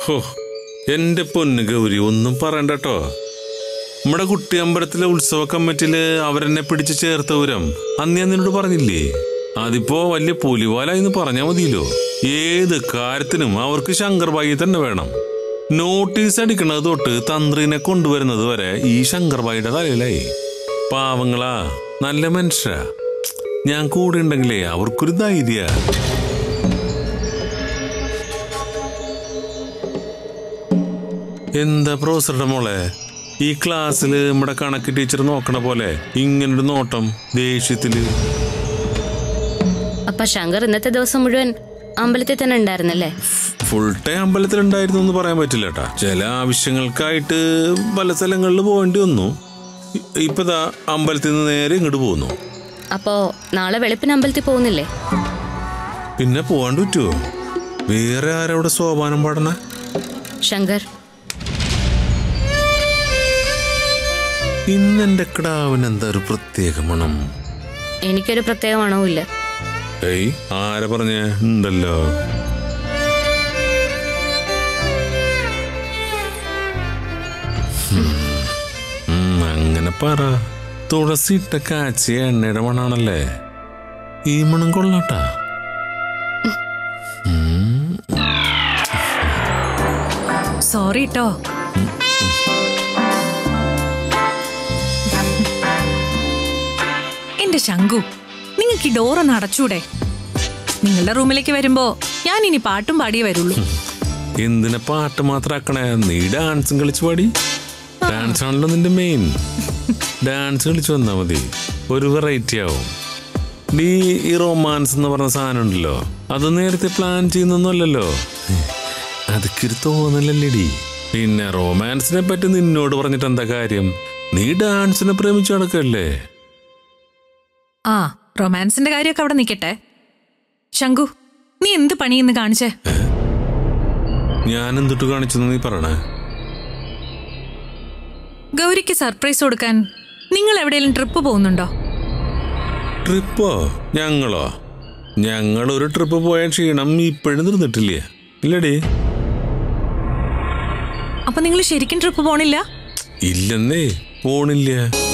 ഹോ എന്റെ പൊന്ന് ഗൗരി ഒന്നും പറയണ്ട കേട്ടോ നമ്മുടെ കുട്ടി അമ്പലത്തിലെ ഉത്സവ കമ്മിറ്റിയില് അവരെന്നെ പിടിച്ച് ചേർത്തവരം അന്ന് ഞാൻ നിന്നോട് പറഞ്ഞില്ലേ അതിപ്പോ വലിയ പുലിവാലായിന്ന് പറഞ്ഞാൽ മതിയല്ലോ ഏത് കാര്യത്തിനും അവർക്ക് ശങ്കർബായി തന്നെ വേണം നോട്ടീസ് അടിക്കണത് തൊട്ട് തന്ത്രിനെ കൊണ്ടുവരുന്നത് വരെ ഈ ശങ്കർബായിയുടെ തലയിലായി പാവങ്ങളാ നല്ല മനുഷ്യരാ ഞാൻ കൂടെ ഉണ്ടെങ്കിലേ അവർക്കൊരു ധൈര്യ എന്താ പ്രൊഫസറുടെ മോളെ ഈ ക്ലാസ്സിൽ നമ്മുടെ കണക്ക് ടീച്ചർ നോക്കണ പോലെ ഇങ്ങനൊരു നോട്ടം ദേഷ്യത്തില് അപ്പൊ ശങ്കർ ഇന്നത്തെ ദിവസം മുഴുവൻ അമ്പലത്തിൽ തന്നെ ഉണ്ടായിരുന്നല്ലേ ഫുൾ ടൈം അമ്പലത്തിലുണ്ടായിരുന്നു എന്ന് പറയാൻ പറ്റില്ല കേട്ടാ ചില ആവശ്യങ്ങൾക്കായിട്ട് പല സ്ഥലങ്ങളിൽ പോകേണ്ടി വന്നു ഇ- ഇപ്പതാ അമ്പലത്തിൽ നിന്ന് നേരെ ഇങ്ങോട്ട് പോകുന്നു അപ്പോ നാളെ വെളുപ്പിന് അമ്പലത്തിൽ പോകുന്നില്ലേ പിന്നെ പോകാണ്ട് പറ്റുമോ വേറെ ആരവിടെ സോപാനം പാടണ ശങ്കർ ഇന്നെന്റെ കിടാവിന് എന്താ ഒരു പ്രത്യേക മണം എനിക്കൊരു പ്രത്യേക മണവും ഇല്ല ഏയ് ആരെ പറഞ്ഞ ഉണ്ടല്ലോ ഉം. ഉം, അങ്ങനെ പറ തുളസി ഇട്ട കാച്ചിയ എണ്ണയുടെ മണാണല്ലേ ഈ മണം കൊള്ളാട്ടാ സോറി ട്ടോ എന്റെ ശങ്കു നിങ്ങൾക്ക് ഈ ഡോറൊന്ന് അടച്ചൂടെ നിങ്ങളുടെ റൂമിലേക്ക് വരുമ്പോ ഞാൻ ഇനി പാട്ടും പാടിയേ വരുള്ളൂ എന്തിനാ പാട്ട് മാത്രം ആക്കണേ നീ ഡാൻസും കളിച്ച് പാടി ഡാൻസ് ആണല്ലോ നിന്റെ മെയിൻ ഡാൻസ് കളിച്ച് വന്നാ മതി ഒരു വെറൈറ്റി ആവും നീ ഈ റൊമാൻസ് എന്ന് പറഞ്ഞ സാധനം ഉണ്ടല്ലോ അത് നേരത്തെ പ്ലാൻ ചെയ്യുന്നൊന്നുമല്ലല്ലോ അതൊക്കെ ഒരു തോന്നലല്ലേടി പിന്നെ റൊമാൻസിനെ പറ്റി നിന്നോട് പറഞ്ഞിട്ട് എന്താ കാര്യം നീ ഡാൻസിനെ പ്രേമിച്ചു നടക്കല്ലേ ആ റൊമാൻസിന്റെ കാര്യമൊക്കെ അവിടെ നിൽക്കട്ടെ ശങ്കു നീ എന്ത് പണിയെന്ന് കാണിച്ചേ ഞാൻ എന്തിട്ട് കാണിച്ചെന്ന് നീ പറയണേ ഗൗരിക്ക് സർപ്രൈസ് കൊടുക്കാൻ നിങ്ങൾ എവിടെയെങ്കിലും ട്രിപ്പ് പോകുന്നുണ്ടോ ട്രിപ്പോ ഞങ്ങളോ ഞങ്ങൾ ഒരു ട്രിപ്പ് പോയ ക്ഷീണം ഇപ്പോഴും തീർന്നിട്ടില്ല ഇല്ലടി അപ്പൊ നിങ്ങൾ ശരിക്കും ട്രിപ്പ് പോണില്ല ഇല്ലെന്നേ പോണില്ല